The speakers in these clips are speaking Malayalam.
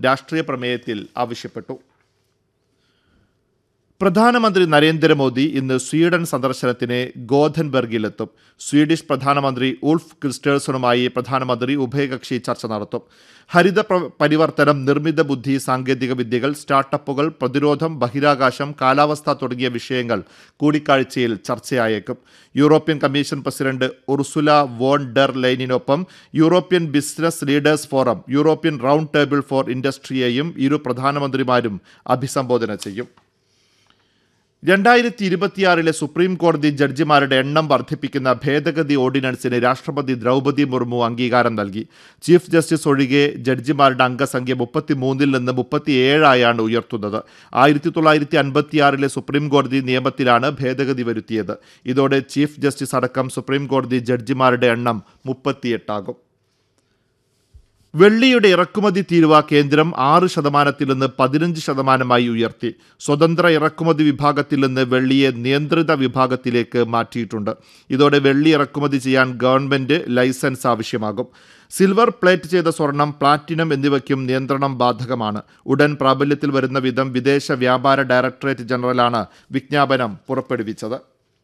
രാഷ്ട്രീയ പ്രമേയത്തിൽ ആവശ്യപ്പെട്ടു പ്രധാനമന്ത്രി നരേന്ദ്രമോദി ഇന്ന് സ്വീഡൻ സന്ദർശനത്തിന് ഗോഥൻബർഗിലെത്തും സ്വീഡിഷ് പ്രധാനമന്ത്രി ഉൾഫ് ക്രിസ്റ്റേഴ്സണുമായി പ്രധാനമന്ത്രി ഉഭയകക്ഷി ചർച്ച നടത്തും ഹരിത പ്ര- പരിവർത്തനം നിർമ്മിത ബുദ്ധി സാങ്കേതിക വിദ്യകൾ സ്റ്റാർട്ടപ്പുകൾ പ്രതിരോധം ബഹിരാകാശം കാലാവസ്ഥ തുടങ്ങിയ വിഷയങ്ങൾ കൂടിക്കാഴ്ചയിൽ ചർച്ചയായേക്കും European commission president Ursula von der ലൈനിനൊപ്പം European business leaders forum European round table for ഇൻഡസ്ട്രിയെയും ഇരു പ്രധാനമന്ത്രിമാരും അഭിസംബോധന ചെയ്യും രണ്ടായിരത്തി ഇരുപത്തിയാറിലെ സുപ്രീം കോടതി ജഡ്ജിമാരുടെ എണ്ണം വർദ്ധിപ്പിക്കുന്ന ഭേദഗതി ഓർഡിനൻസിന് രാഷ്ട്രപതി ദ്രൗപദി മുർമു അംഗീകാരം നൽകി ചീഫ് ജസ്റ്റിസ് ഒഴികെ ജഡ്ജിമാരുടെ അംഗസംഖ്യ മുപ്പത്തിമൂന്നിൽ നിന്ന് മുപ്പത്തിയേഴായാണ് ഉയർത്തുന്നത് ആയിരത്തി തൊള്ളായിരത്തി അൻപത്തിയാറിലെ സുപ്രീം കോടതി നിയമത്തിലാണ് ഭേദഗതി വരുത്തിയത് ഇതോടെ ചീഫ് ജസ്റ്റിസ് അടക്കം സുപ്രീം കോടതി ജഡ്ജിമാരുടെ എണ്ണം മുപ്പത്തിയെട്ടാകും വെള്ളിയുടെ ഇറക്കുമതി തീരുവ കേന്ദ്രം ആറ് ശതമാനത്തിൽ നിന്ന് പതിനഞ്ച് ശതമാനമായി ഉയർത്തി സ്വതന്ത്ര ഇറക്കുമതി വിഭാഗത്തിൽ നിന്ന് വെള്ളിയെ നിയന്ത്രിത വിഭാഗത്തിലേക്ക് മാറ്റിയിട്ടുണ്ട് ഇതോടെ വെള്ളി ഇറക്കുമതി ചെയ്യാൻ ഗവൺമെന്റ് ലൈസൻസ് ആവശ്യമാകും സിൽവർ പ്ലേറ്റ് ചെയ്ത സ്വർണം പ്ലാറ്റിനം എന്നിവയ്ക്കും നിയന്ത്രണം ബാധകമാണ് ഉടൻ പ്രാബല്യത്തിൽ വരുന്ന വിധം വിദേശ വ്യാപാര ഡയറക്ടറേറ്റ് ജനറലാണ് വിജ്ഞാപനം പുറപ്പെടുവിച്ചത്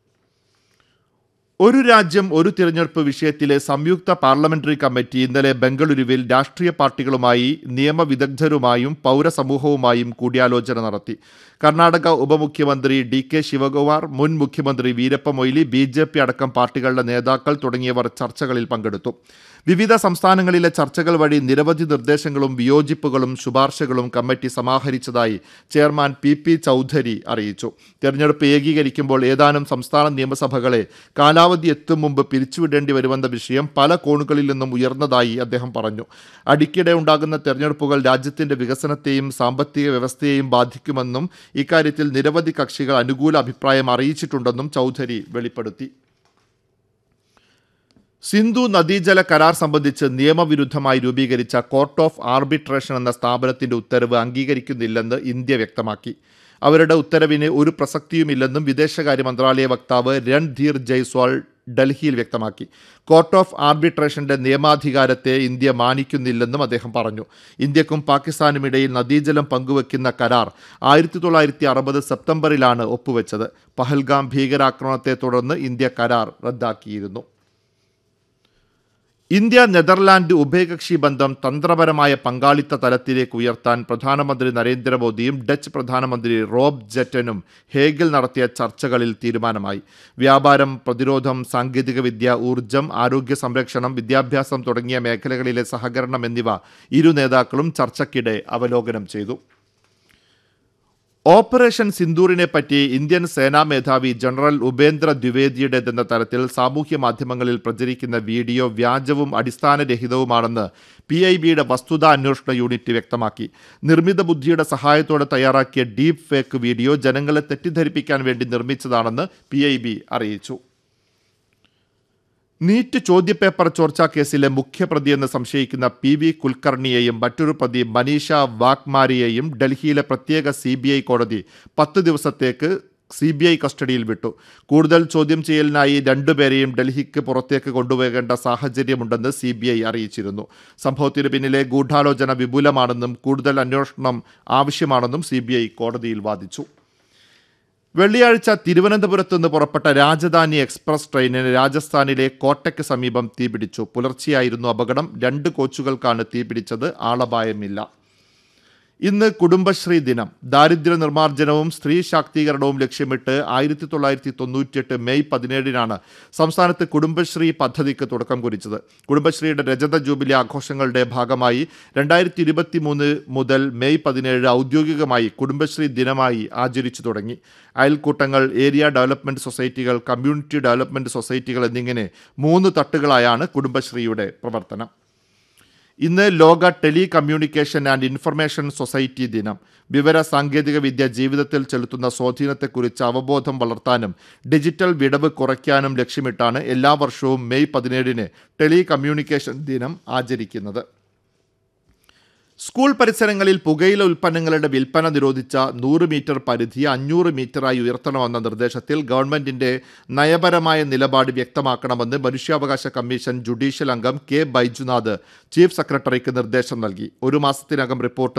ഒരു രാജ്യം ഒരു തിരഞ്ഞെടുപ്പ് വിഷയത്തിലെ സംയുക്ത പാർലമെന്ററി കമ്മിറ്റി ഇന്നലെ ബംഗളൂരുവിൽ രാഷ്ട്രീയ പാർട്ടികളുമായി നിയമവിദഗ്ധരുമായും പൗരസമൂഹവുമായും കൂടിയാലോചന നടത്തി കർണാടക ഉപമുഖ്യമന്ത്രി ഡി കെ ശിവകുമാർ മുൻ മുഖ്യമന്ത്രി Veerappa Moily B J P അടക്കം പാർട്ടികളുടെ നേതാക്കൾ തുടങ്ങിയവർ ചർച്ചകളിൽ പങ്കെടുത്തു വിവിധ സംസ്ഥാനങ്ങളിലെ ചർച്ചകൾ വഴി നിരവധി നിർദ്ദേശങ്ങളും വിയോജിപ്പുകളും ശുപാർശകളും കമ്മിറ്റി സമാഹരിച്ചതായി ചെയർമാൻ പി പി ചൗധരി അറിയിച്ചു തെരഞ്ഞെടുപ്പ് ഏകീകരിക്കുമ്പോൾ ഏതാനും സംസ്ഥാന നിയമസഭകളെ കാലാവധി എത്തും മുമ്പ് പിരിച്ചുവിടേണ്ടി വരുമെന്ന വിഷയം പല കോണുകളിൽ നിന്നും ഉയർന്നതായി അദ്ദേഹം പറഞ്ഞു അടിക്കിടെ ഉണ്ടാകുന്ന തെരഞ്ഞെടുപ്പുകൾ രാജ്യത്തിന്റെ വികസനത്തെയും സാമ്പത്തിക വ്യവസ്ഥയെയും ബാധിക്കുമെന്നും ഇക്കാര്യത്തിൽ നിരവധി കക്ഷികൾ അനുകൂല അഭിപ്രായം അറിയിച്ചിട്ടുണ്ടെന്നും ചൗധരി വെളിപ്പെടുത്തി സിന്ധു നദീജല കരാർ സംബന്ധിച്ച് നിയമവിരുദ്ധമായി രൂപീകരിച്ച കോർട്ട് ഓഫ് ആർബിട്രേഷൻ എന്ന സ്ഥാപനത്തിന്റെ ഉത്തരവ് അംഗീകരിക്കുന്നില്ലെന്ന് ഇന്ത്യ വ്യക്തമാക്കി അവരുടെ ഉത്തരവിന് ഒരു പ്രസക്തിയുമില്ലെന്നും വിദേശകാര്യ മന്ത്രാലയ വക്താവ് രൺധീർ ജയ്സ്വാൾ ഡൽഹിയിൽ വ്യക്തമാക്കി കോർട്ട് ഓഫ് ആർബിട്രേഷന്റെ നിയമാധികാരത്തെ ഇന്ത്യ മാനിക്കുന്നില്ലെന്നും അദ്ദേഹം പറഞ്ഞു ഇന്ത്യക്കും പാകിസ്ഥാനും ഇടയിൽ നദീജലം പങ്കുവെക്കുന്ന കരാർ ആയിരത്തി തൊള്ളായിരത്തി അറുപത് സെപ്റ്റംബറിലാണ് ഒപ്പുവെച്ചത് പഹൽഗാം ഭീകരാക്രമണത്തെ തുടർന്ന് ഇന്ത്യ കരാർ റദ്ദാക്കിയിരുന്നു ഇന്ത്യ നെതർലാൻഡ് ഉഭയകക്ഷി ബന്ധം തന്ത്രപരമായ പങ്കാളിത്ത തലത്തിലേക്ക് ഉയർത്താൻ പ്രധാനമന്ത്രി നരേന്ദ്രമോദിയും ഡച്ച് പ്രധാനമന്ത്രി റോബ് ജെറ്റനും ഹേഗിൽ നടത്തിയ ചർച്ചകളിൽ തീരുമാനമായി വ്യാപാരം പ്രതിരോധം സാങ്കേതികവിദ്യ ഊർജം ആരോഗ്യ സംരക്ഷണം വിദ്യാഭ്യാസം തുടങ്ങിയ മേഖലകളിലെ സഹകരണം എന്നിവ ഇരു നേതാക്കളും ചർച്ചയ്ക്കിടെ അവലോകനം ചെയ്തു ഓപ്പറേഷൻ സിന്ദൂറിനെ പറ്റി ഇന്ത്യൻ സേനാ മേധാവി ജനറൽ ഉപേന്ദ്ര ദ്വിവേദിയുടേതെന്ന തരത്തിൽ സാമൂഹ്യ മാധ്യമങ്ങളിൽ പ്രചരിക്കുന്ന വീഡിയോ വ്യാജവും അടിസ്ഥാനരഹിതവുമാണെന്ന് പി ഐ ബിയുടെ വസ്തുതാ അന്വേഷണ യൂണിറ്റ് വ്യക്തമാക്കി നിർമ്മിത ബുദ്ധിയുടെ സഹായത്തോടെ തയ്യാറാക്കിയ ഡീപ് ഫേക്ക് വീഡിയോ ജനങ്ങളെ തെറ്റിദ്ധരിപ്പിക്കാൻ വേണ്ടി നിർമ്മിച്ചതാണെന്ന് പി ഐ ബി അറിയിച്ചു നീറ്റ് ചോദ്യപേപ്പർ ചോർച്ചാ കേസിലെ മുഖ്യപ്രതിയെന്ന് സംശയിക്കുന്ന പി വി കുൽക്കർണിയെയും മറ്റൊരു പ്രതി മനീഷ വാഗ്മാരിയെയും ഡൽഹിയിലെ പ്രത്യേക സി ബി ഐ കോടതി പത്ത് ദിവസത്തേക്ക് സി ബി ഐ കസ്റ്റഡിയിൽ വിട്ടു കൂടുതൽ ചോദ്യം ചെയ്യലിനായി രണ്ടുപേരെയും ഡൽഹിക്ക് പുറത്തേക്ക് കൊണ്ടുപോകേണ്ട സാഹചര്യമുണ്ടെന്ന് സി ബി ഐ അറിയിച്ചിരുന്നു സംഭവത്തിന് പിന്നിലെ ഗൂഢാലോചന വിപുലമാണെന്നും കൂടുതൽ അന്വേഷണം ആവശ്യമാണെന്നും സി ബി ഐ കോടതിയിൽ വാദിച്ചു വെള്ളിയാഴ്ച തിരുവനന്തപുരത്ത് നിന്ന് പുറപ്പെട്ട രാജധാനി എക്സ്പ്രസ് ട്രെയിനിന് രാജസ്ഥാനിലെ കോട്ടയ്ക്ക് സമീപം തീപിടിച്ചു പുലർച്ചെയായിരുന്നു അപകടം രണ്ട് കോച്ചുകൾക്കാണ് തീപിടിച്ചത് ആളപായമില്ല ഇന്ന് കുടുംബശ്രീ ദിനം ദാരിദ്ര്യ നിർമ്മാർജ്ജനവും സ്ത്രീ ശാക്തീകരണവും ലക്ഷ്യമിട്ട് ആയിരത്തി തൊള്ളായിരത്തി തൊണ്ണൂറ്റിയെട്ട് മെയ് പതിനേഴിനാണ് സംസ്ഥാനത്ത് കുടുംബശ്രീ പദ്ധതിക്ക് തുടക്കം കുറിച്ചത് കുടുംബശ്രീയുടെ രജത ജൂബിലി ആഘോഷങ്ങളുടെ ഭാഗമായി രണ്ടായിരത്തി ഇരുപത്തി മൂന്ന് മുതൽ മെയ് പതിനേഴ് ഔദ്യോഗികമായി കുടുംബശ്രീ ദിനമായി ആചരിച്ചു തുടങ്ങി അയൽക്കൂട്ടങ്ങൾ ഏരിയ ഡെവലപ്മെന്റ് സൊസൈറ്റികൾ കമ്മ്യൂണിറ്റി ഡെവലപ്മെന്റ് സൊസൈറ്റികൾ എന്നിങ്ങനെ മൂന്ന് തട്ടുകളായാണ് കുടുംബശ്രീയുടെ പ്രവർത്തനം ഇന്ന് ലോക telecommunication and information society ദിനം വിവര സാങ്കേതിക വിദ്യ ജീവിതത്തിൽ ചെലുത്തുന്ന സ്വാധീനത്തെക്കുറിച്ച് അവബോധം വളർത്താനും ഡിജിറ്റൽ വിടവ് കുറയ്ക്കാനും ലക്ഷ്യമിട്ടാണ് എല്ലാ വർഷവും മെയ് പതിനേഴിന് ടെലി കമ്മ്യൂണിക്കേഷൻ ദിനം ആചരിക്കുന്നത് സ്കൂൾ പരിസരങ്ങളിൽ പുകയില ഉൽപ്പന്നങ്ങളുടെ വിൽപ്പന നിരോധിച്ച നൂറ് മീറ്റർ പരിധി അഞ്ഞൂറ് മീറ്ററായി ഉയർത്തണമെന്ന നിർദ്ദേശത്തിൽ ഗവൺമെന്റിന്റെ നയപരമായ നിലപാട് വ്യക്തമാക്കണമെന്ന് മനുഷ്യാവകാശ കമ്മീഷൻ ജുഡീഷ്യൽ അംഗം കെ ബൈജുനാഥ് ചീഫ് സെക്രട്ടറിക്ക് നിർദ്ദേശം നൽകി ഒരു മാസത്തിനകം റിപ്പോർട്ട്